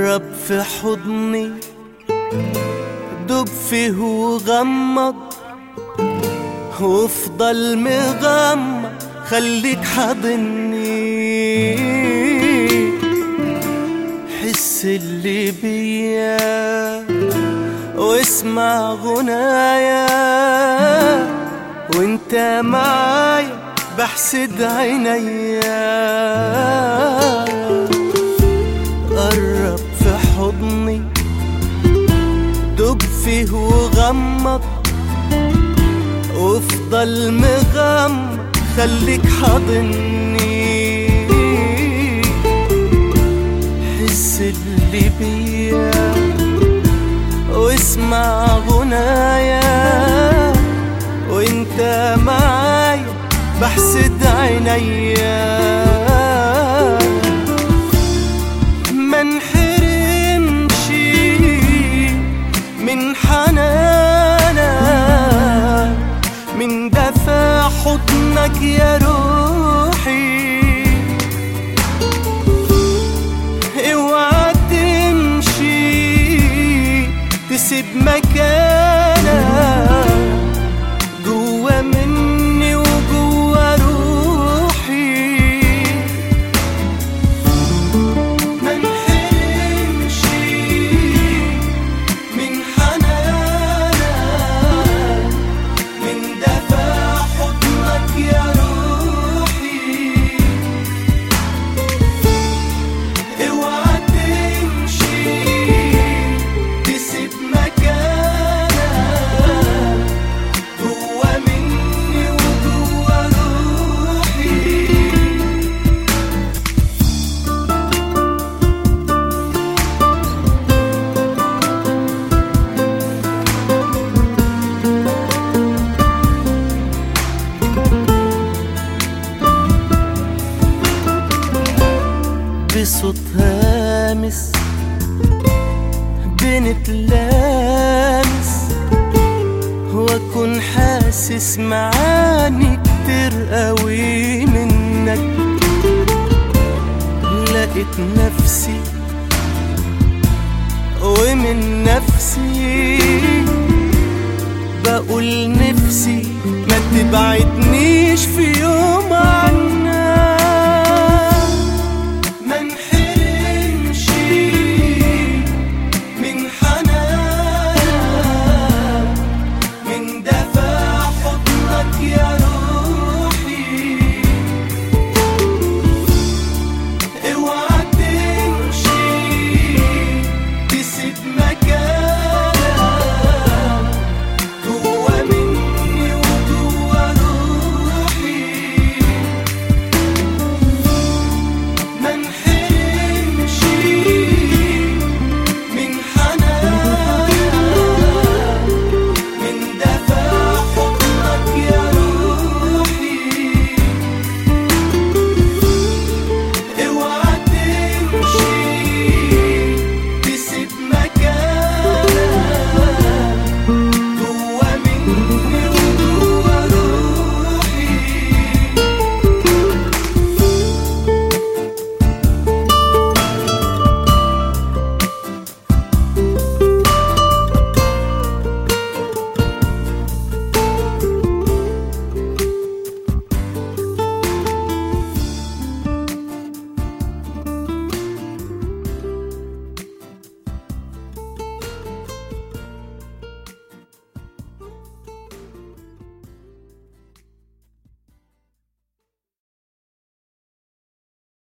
قرب في حضني دب فيه وغمض وافضل مغمض خليك حاضني حس اللي بيا واسمع غنايا وانت معايا بحسد عينيا قرب في حضني دب فيه وغمض وافضل مغمض خليك حاضني حس اللي بيا واسمع غنايا وانت معايا بحسد عينيا ما انحرمش من حنانك من دفع حضنك يا روحي اوعى تمشي تسيب مكانك جوا مني وجوا روحي ما انحرمش من حنانك من دفع حضنك يا روحي اوعى تمشي تسيب مكانك جوا مني وجوا روحي بصوت هامس بنتلامس واكون حاسس معاني كتير قوي منك لقيت نفسي ومن نفسي بقول نفسي ما تبعدنيش في يوم عنك